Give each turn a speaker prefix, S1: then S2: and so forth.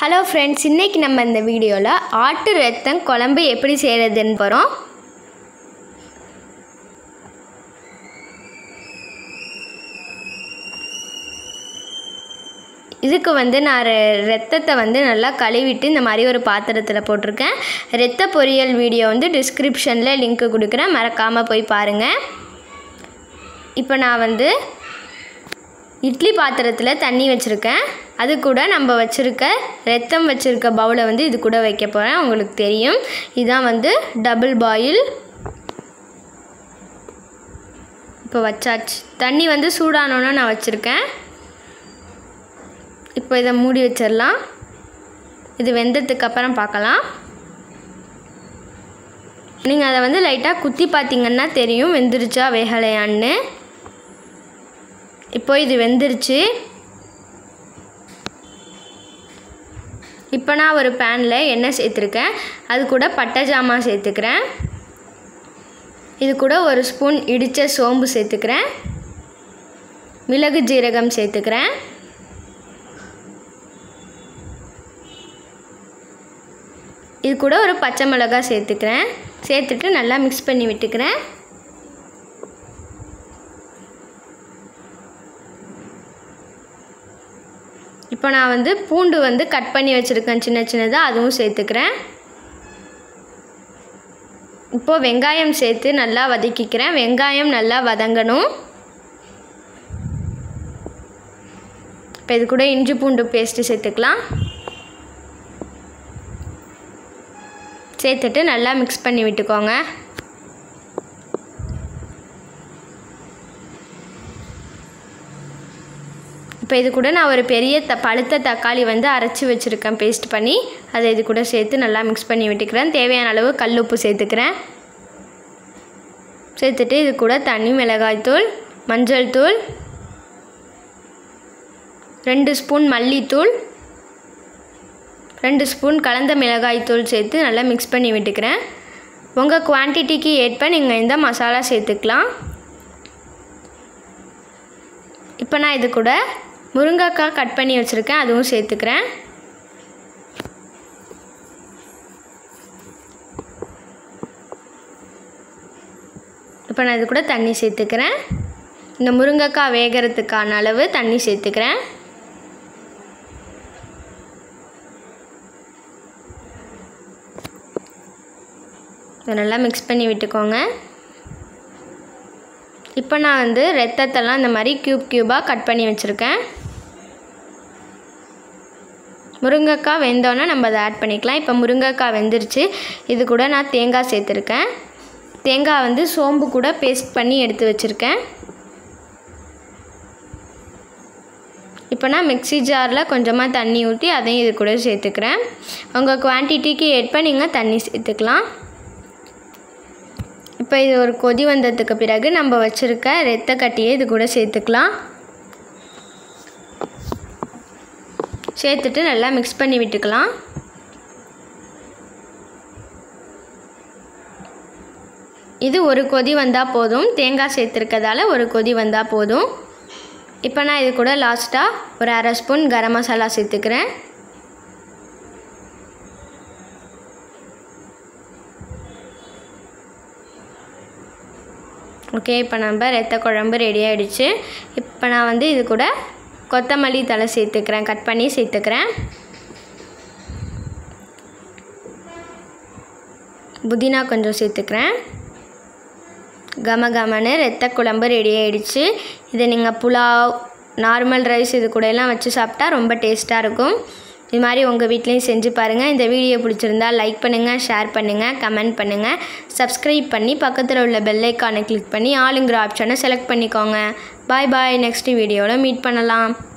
S1: hello friends இன்றைக்கி நம்ம இந்த வீடியோவில் ஆட்டு ரத்தம் குழம்பு எப்படி செய்கிறதுன்னு போகிறோம் இதுக்கு வந்து நான் ரெ- ரத்தத்தை வந்து நல்லா கழுவிட்டு இந்த மாதிரி ஒரு பாத்திரத்தில் போட்டிருக்கேன் ரத்த பொரியல் வீடியோ வந்து டிஸ்கிரிப்ஷனில் லிங்க் கொடுக்குறேன் மறக்காமல் போய் பாருங்கள் இப்போ நான் வந்து இட்லி பாத்திரத்தில் தண்ணி வச்சுருக்கேன் அது கூட நம்ம வச்சுருக்க ரத்தம் வச்சுருக்க பவுலை வந்து இது கூட வைக்க போகிறேன் உங்களுக்கு தெரியும் இதான் வந்து டபுள் பாயில் இப்போ வச்சாச்சு தண்ணி வந்து சூடானோன்னு நான் வச்சுருக்கேன் இப்போ இதை மூடி வச்சிடலாம் இது வெந்ததுக்கு அப்புறம் பார்க்கலாம் நீங்கள் அதை வந்து லைட்டாக குத்தி பார்த்தீங்கன்னா தெரியும் வெந்துருச்சா வேகலையான்னு இப்போ இது வெந்துருச்சு இப்போ நான் ஒரு பேனில் எண்ணெய் சேர்த்துருக்கேன் அது கூட பட்டை ஜாமான் சேர்த்துக்கிறேன் இது கூட ஒரு ஸ்பூன் இடித்த சோம்பு சேர்த்துக்கிறேன் மிளகு ஜீரகம் சேர்த்துக்கிறேன் இது கூட ஒரு பச்சை மிளகாய் சேர்த்துக்கிறேன் சேர்த்துட்டு நல்லா மிக்ஸ் பண்ணி விட்டுக்கிறேன் இப்போ நான் வந்து பூண்டு வந்து கட் பண்ணி வச்சுருக்கேன் சின்ன சின்னதாக அதுவும் சேர்த்துக்கிறேன் இப்போது வெங்காயம் சேர்த்து நல்லா வதக்கிக்கிறேன் வெங்காயம் நல்லா வதங்கணும் இப்போ இது கூட இஞ்சி பூண்டு பேஸ்ட்டு சேர்த்துக்கலாம் சேர்த்துட்டு நல்லா மிக்ஸ் பண்ணி விட்டுக்கோங்க இப்போ இது கூட நான் ஒரு பெரிய த பழுத்த தக்காளி வந்து அரைச்சி வச்சுருக்கேன் பேஸ்ட் பண்ணி அதை இது கூட சேர்த்து நல்லா மிக்ஸ் பண்ணி விட்டுக்கிறேன் தேவையான அளவு கல் உப்பு சேர்த்துக்கிறேன் சேர்த்துட்டு இது கூட தனி மிளகாய்த்தூள் மஞ்சள் தூள் ரெண்டு ஸ்பூன் மல்லித்தூள் ரெண்டு ஸ்பூன் கலந்த மிளகாய்த்தூள் சேர்த்து நல்லா மிக்ஸ் பண்ணி விட்டுக்கிறேன் உங்கள் குவான்டிட்டிக்கு ஏற்ப நீங்கள் இந்த மசாலா சேர்த்துக்கலாம் இப்போ நான் இது கூட முருங்கைக்காய் கட் பண்ணி வச்சுருக்கேன் அதுவும் சேர்த்துக்கிறேன் இப்போ நான் இது கூட தண்ணி சேர்த்துக்கிறேன் இந்த முருங்கைக்காய் வேகிறதுக்கான அளவு தண்ணி சேர்த்துக்கிறேன் இதை நல்லா மிக்ஸ் பண்ணி விட்டுக்கோங்க இப்போ நான் வந்து ரத்தத்தெல்லாம் இந்த மாதிரி க்யூப் க்யூபாக கட் பண்ணி வச்சுருக்கேன் முருங்கைக்காய் வெந்தோன்னே நம்ம அதை ஆட் பண்ணிக்கலாம் இப்போ முருங்கைக்காய் வெந்துருச்சு இது கூட நான் தேங்காய் சேர்த்துருக்கேன் தேங்காய் வந்து சோம்பு கூட பேஸ்ட் பண்ணி எடுத்து வச்சுருக்கேன் இப்போ நான் மிக்ஸி ஜாரில் கொஞ்சமாக தண்ணி ஊற்றி அதையும் இது கூட சேர்த்துக்கிறேன் உங்கள் குவான்டிட்டிக்கு ஏற்ப நீங்கள் தண்ணி சேர்த்துக்கலாம் இப்போ இது ஒரு கொதி வந்ததுக்கு பிறகு நம்ம வச்சுருக்க ரத்த கட்டியை இது கூட சேர்த்துக்கலாம் சேர்த்துட்டு நல்லா மிக்ஸ் பண்ணி விட்டுக்கலாம் இது ஒரு கொதி வந்தால் போதும் தேங்காய் சேர்த்துருக்கதால ஒரு கொதி வந்தால் போதும் இப்போ நான் இது கூட லாஸ்ட்டாக ஒரு அரை ஸ்பூன் கரம் மசாலா சேர்த்துக்கிறேன் ஓகே இப்போ நம்ம ரத்த குழம்பு ரெடி ஆகிடுச்சு இப்போ நான் வந்து இது கூட கொத்தமல்லி தலை சேர்த்துக்கிறேன் கட் பண்ணி சேர்த்துக்கிறேன் புதினா கொஞ்சம் சேர்த்துக்கிறேன் கம கமன்னு ரத்த குழம்பு ரெடி ஆகிடுச்சு இதை நீங்கள் புலாவ் நார்மல் ரைஸ் இது கூட எல்லாம் வச்சு சாப்பிட்டா ரொம்ப டேஸ்ட்டாக இருக்கும் இது மாதிரி உங்கள் வீட்லேயும் செஞ்சு பாருங்கள் இந்த வீடியோ பிடிச்சிருந்தா லைக் பண்ணுங்கள் ஷேர் பண்ணுங்கள் கமெண்ட் பண்ணுங்கள் சப்ஸ்கிரைப் பண்ணி பக்கத்தில் உள்ள பெல் ஐக்கானை கிளிக் பண்ணி ஆளுங்கிற ஆப்ஷனை செலக்ட் பண்ணிக்கோங்க பாய் பாய் நெக்ஸ்ட் வீடியோவில் மீட் பண்ணலாம்